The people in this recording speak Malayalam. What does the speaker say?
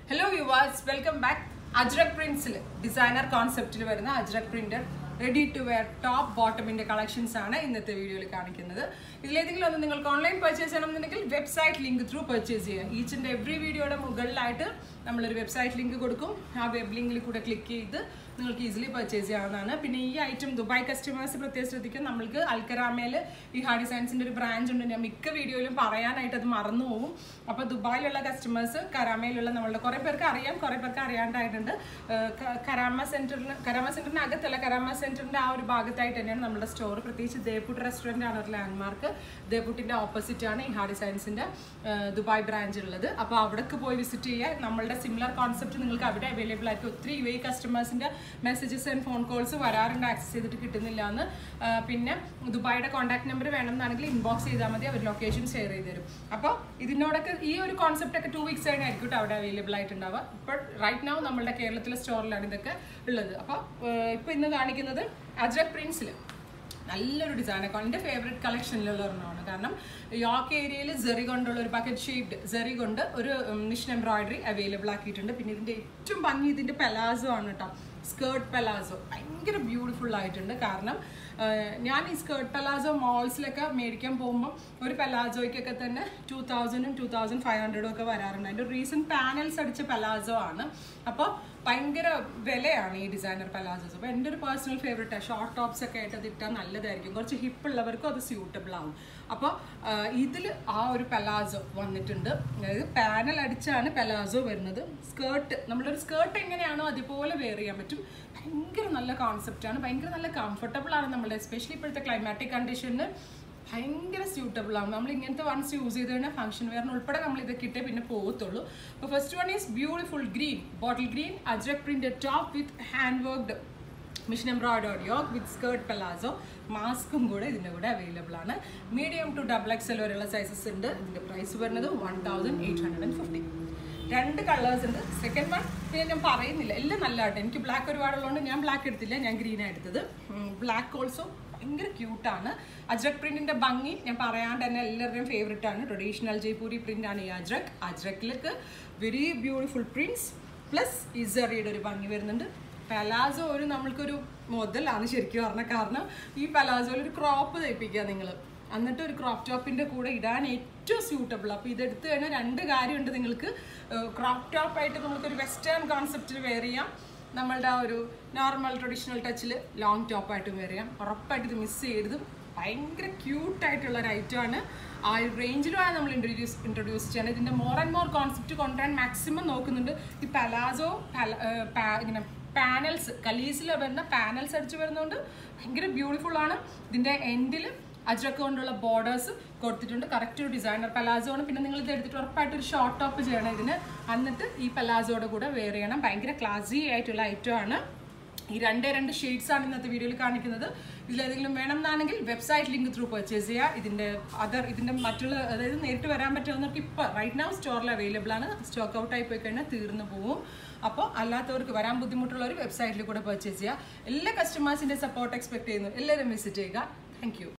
ഹലോ യുവാസ് വെൽക്കം ബാക്ക് അജ്രക് പ്രിന്റ്സിൽ ഡിസൈനർ കോൺസെപ്റ്റിൽ വരുന്ന ajrakh printer ready to wear top ബോട്ടമിന്റെ കളക്ഷൻസ് ആണ് ഇന്നത്തെ വീഡിയോയിൽ കാണിക്കുന്നത് ഇതിലേതെങ്കിലും ഒന്ന് നിങ്ങൾക്ക് ഓൺലൈൻ പർച്ചേസ് ചെയ്യണമെന്നുണ്ടെങ്കിൽ വെബ്സൈറ്റ് ലിങ്ക് ത്രൂ പർച്ചേസ് ചെയ്യുക ഈച്ച് ആൻഡ് എവറി വീഡിയോയുടെ മുകളിലായിട്ട് നമ്മളൊരു വെബ്സൈറ്റ് ലിങ്ക് കൊടുക്കും ആ വെബ് ലിങ്കിൽ കൂടെ ക്ലിക്ക് ചെയ്ത് നിങ്ങൾക്ക് ഈസിലി പർച്ചേസ് ചെയ്യാവുന്നതാണ് പിന്നെ ഈ ഐറ്റം ദുബായ് കസ്റ്റമേഴ്സ് പ്രത്യേകം ശ്രദ്ധിക്കുക നമ്മൾക്ക് അൽക്കരാമയിൽ ഈ ഹാർഡി സയൻസിന്റെ ഒരു ബ്രാഞ്ച് ഉണ്ട് ഞാൻ മിക്ക വീഡിയോയിലും പറയാനായിട്ട് അത് മറന്നു പോകും അപ്പോൾ ദുബായിലുള്ള കസ്റ്റമേഴ്സ് കരാമയിലുള്ള നമ്മളുടെ കുറേ പേർക്ക് അറിയാം കുറേ പേർക്ക് അറിയാണ്ടായിട്ടുണ്ട് ഏഹ് ക- കരാമ സെന്ററിന് കരാമ സെന്ററിന് അകത്തല്ല കരാമ സെന്ററിന്റെ ആ ഒരു ഭാഗത്തായിട്ട് തന്നെയാണ് നമ്മുടെ സ്റ്റോർ പ്രത്യേകിച്ച് ദേപുട്ട് റെസ്റ്റോറന്റ് ആണ് ഒരു ലാൻഡ്മാർക്ക് ദേപുട്ടിന്റെ ഓപ്പോസിറ്റ് ആണ് ഈ ഹാർഡി സയൻസിന്റെ ഏഹ് ദുബായ് ബ്രാഞ്ച് ഉള്ളത് അപ്പോൾ അവിടേക്ക് പോയി വിസിറ്റ് ചെയ്യുക നമ്മളുടെ സിമിലർ കോൺസെപ്റ്റ് നിങ്ങൾക്ക് അവിടെ അവൈലബിൾ ആയിരിക്കും ഒത്തിരി യു ഐ കസ്റ്റമേഴ്സിന്റെ മെസ്സേജസ് ആൻഡ് ഫോൺ കോൾസ് വരാറുണ്ട് ആക്സസ് ചെയ്തിട്ട് കിട്ടുന്നില്ല എന്ന് ആ, പിന്നെ ദുബായിയുടെ കോൺടാക്ട് നമ്പർ വേണമെന്നാണെങ്കിൽ ഇൻബോക്സ് ചെയ്താൽ മതി അവർ ലൊക്കേഷൻ ഷെയർ ചെയ്ത് തരും അപ്പോൾ ഇതിനോടൊക്കെ ഈ ഒരു കോൺസെപ്റ്റ് ഒക്കെ ടൂ വീക്സ് കഴിഞ്ഞായിരിക്കും കേട്ടോ അവിടെ അവൈലബിൾ ആയിട്ടുണ്ടാവുക ഇപ്പോൾ റൈറ്റ് നൗ നമ്മളുടെ കേരളത്തിലെ സ്റ്റോറിലാണ് ഇതൊക്കെ ഉള്ളത് അപ്പോൾ ഇപ്പോൾ ഇന്ന് കാണിക്കുന്നത് അജ്രക് പ്രിൻസിൽ നല്ലൊരു ഡിസൈനൊക്കെ എൻ്റെ ഫേവറേറ്റ് കളക്ഷനിലുള്ള ഒരെണ്ണമാണ് കാരണം യോക്ക് ഏരിയയിൽ ജെറി കൊണ്ടുള്ള ഒരു ബക്കറ്റ് ഷേപ്ഡ് ജെറി കൊണ്ട് ഒരു മിഷൻ എംബ്രോയിഡറി അവൈലബിൾ ആക്കിയിട്ടുണ്ട് പിന്നെ ഇതിൻ്റെ ഏറ്റവും ഭംഗി ഇതിൻ്റെ പെലാസോ ആണ് കേട്ടോ സ്കേർട്ട് പെലാസോ ഭയങ്കര ബ്യൂട്ടിഫുൾ ആയിട്ടുണ്ട് കാരണം ആ, ഞാൻ ഈ സ്കേർട്ട് പെലാസോ മോൾസിലൊക്കെ മേടിക്കാൻ പോകുമ്പോൾ ഒരു പെലാസോയ്ക്കൊക്കെ തന്നെ ടു തൗസൻഡും ടു തൗസൻഡ് ഫൈവ് ഹൺഡ്രഡും ഒക്കെ വരാറുണ്ട് അതിൻ്റെ റീസെൻറ്റ് പാനൽസ് അടിച്ച പെലാസോ ആണ് അപ്പോൾ ഭയങ്കര വിലയാണ് ഈ ഡിസൈനർ പലാസോസ് അപ്പോൾ എൻ്റെ ഒരു പേഴ്സണൽ ഫേവറേറ്റ് ഷോർട്ട് ടോപ്സ് ഒക്കെ ആയിട്ട് അത് ഇട്ടാൽ നല്ലതായിരിക്കും കുറച്ച് ഹിപ്പ് ഉള്ളവർക്കും അത് സ്യൂട്ടബിൾ ആവും അപ്പോൾ ഇതിൽ ആ ഒരു പലാസോ വന്നിട്ടുണ്ട് അതായത് പാനൽ അടിച്ചാണ് പലാസോ വരുന്നത് സ്കേർട്ട് നമ്മളൊരു സ്കേർട്ട് എങ്ങനെയാണോ അതുപോലെ വെയർ ചെയ്യാൻ പറ്റും ഭയങ്കര നല്ല കോൺസെപ്റ്റാണ് ഭയങ്കര നല്ല കംഫർട്ടബിൾ ആണ് നമ്മുടെ എസ്പെഷ്യലി ഇപ്പോഴത്തെ ക്ലൈമാറ്റിക് കണ്ടീഷനിൽ ഭയങ്കര സ്യൂട്ടബിൾ ആണ് നമ്മൾ ഇങ്ങനത്തെ വൺസ് യൂസ് ചെയ്ത് കഴിഞ്ഞാൽ ഫംഗ്ഷൻ വെയറിന് ഉൾപ്പെടെ നമ്മൾ ഇതൊക്കെ ഇട്ടേ പിന്നെ പോകത്തുള്ളൂ അപ്പോൾ first one is beautiful green bottle green ajrakh print top with hand worked machine embroidered yoke with skirt palazzo മാസ്കും കൂടെ ഇതിൻ്റെ കൂടെ അവൈലബിൾ ആണ് മീഡിയം ടു ഡബിൾ എക്സൽ വരെയുള്ള സൈസസ് ഉണ്ട് ഇതിൻ്റെ പ്രൈസ് വരുന്നത് one thousand eight hundred and fifty രണ്ട് കളേഴ്സ് ഉണ്ട് സെക്കൻഡ് വൺ പിന്നെ ഞാൻ പറയുന്നില്ല എല്ലാം നല്ലതായിട്ട് എനിക്ക് ബ്ലാക്ക് ഒരുപാടുള്ളതുകൊണ്ട് ഞാൻ ബ്ലാക്ക് എടുത്തില്ല ഞാൻ ഗ്രീനാണ് എടുത്തത് ബ്ലാക്ക് ഓൾസോ ഭയങ്കര ക്യൂട്ടാണ് അജ്രക് പ്രിന്റിന്റെ ഭംഗി ഞാൻ പറയാണ്ട് തന്നെ എല്ലാവരുടെയും ഫേവറേറ്റ് ആണ് ട്രഡീഷണൽ ജയ്പൂരി പ്രിന്റ് ആണ് ഈ അജ്രക് അജ്രക്കിലേക്ക് വെരി ബ്യൂട്ടിഫുൾ പ്രിന്റ്സ് പ്ലസ് ഇസറിയുടെ ഒരു ഭംഗി വരുന്നുണ്ട് പലാസോ ഒരു നമ്മൾക്കൊരു മുതലാണ് ശരിക്കും പറഞ്ഞ കാരണം ഈ പലാസോയിൽ ഒരു ക്രോപ്പ് തയ്പ്പിക്കുക നിങ്ങൾ എന്നിട്ട് ഒരു ക്രോപ്പ് ടോപ്പിന്റെ കൂടെ ഇടാൻ ഏറ്റവും സ്യൂട്ടബിൾ അപ്പോൾ ഇതെടുത്ത് കഴിഞ്ഞാൽ രണ്ട് കാര്യമുണ്ട് നിങ്ങൾക്ക് ക്രോപ്പ് ടോപ്പായിട്ട് നമുക്കൊരു വെസ്റ്റേൺ കോൺസെപ്റ്റിൽ വെയർ ചെയ്യാം നമ്മളുടെ ആ ഒരു നോർമൽ ട്രഡീഷണൽ ടച്ചിൽ ലോങ് ടോപ്പായിട്ട് വെയർ ചെയ്യാം ഉറപ്പായിട്ട് ഇത് മിസ് ചെയ്യരുത് ഭയങ്കര ക്യൂട്ടായിട്ടുള്ള ഒരു ഐറ്റമാണ് ആ ഒരു റേഞ്ചിലുമാണ് നമ്മൾ ഇൻട്രൊഡ്യൂസ് ഇൻട്രൊഡ്യൂസ് ചെയ്യുന്നത് ഇതിൻ്റെ മോർ ആൻഡ് മോർ കോൺസെപ്റ്റ് കൊണ്ടുവരാൻ മാക്സിമം നോക്കുന്നുണ്ട് ഈ പലാസോ ഇങ്ങനെ പാനൽസ് കലീസിൽ വരുന്ന പാനൽസ് അടിച്ച് വരുന്നതുകൊണ്ട് ഭയങ്കര ബ്യൂട്ടിഫുൾ ആണ് ഇതിൻ്റെ എൻഡിൽ അജ്രക്ക് കൊണ്ടുള്ള ബോർഡേഴ്സ് കൊടുത്തിട്ടുണ്ട് കറക്റ്റ് ഒരു ഡിസൈനർ പലാസോ ആണ് പിന്നെ നിങ്ങൾ ഇത് എടുത്തിട്ട് ഉറപ്പായിട്ട് ഒരു ഷോർട്ട് ടോപ്പ് ചെയ്യണം ഇതിന് എന്നിട്ട് ഈ പലാസോയുടെ കൂടെ വെയർ ചെയ്യണം ഭയങ്കര ക്ലാസി ആയിട്ടുള്ള ഐറ്റം ആണ് ഈ രണ്ടേ രണ്ട് ഷെയ്ഡ്സ് ആണ് ഇന്നത്തെ വീഡിയോയിൽ കാണിക്കുന്നത് ഇതിലേതെങ്കിലും വേണമെന്നാണെങ്കിൽ വെബ്സൈറ്റ് ലിങ്ക് ത്രൂ പർച്ചേസ് ചെയ്യുക ഇതിൻ്റെ അതർ ഇതിൻ്റെ മറ്റുള്ള അതായത് നേരിട്ട് വരാൻ പറ്റുന്നവർക്ക് ഇപ്പോൾ റൈറ്റ് നൗ സ്റ്റോറിൽ അവൈലബിൾ ആണ് സ്റ്റോക്ക് ഔട്ട് ആയി പോയി കഴിഞ്ഞാൽ തീർന്നു പോകും അപ്പോൾ അല്ലാത്തവർക്ക് വരാൻ ബുദ്ധിമുട്ടുള്ളവർ വെബ്സൈറ്റിൽ കൂടെ പർച്ചേസ് ചെയ്യുക എല്ലാ കസ്റ്റമേഴ്സിൻ്റെ സപ്പോർട്ട് എക്സ്പെക്ട് ചെയ്യുന്നു എല്ലാവരും വിസിറ്റ് ചെയ്യുക താങ്ക്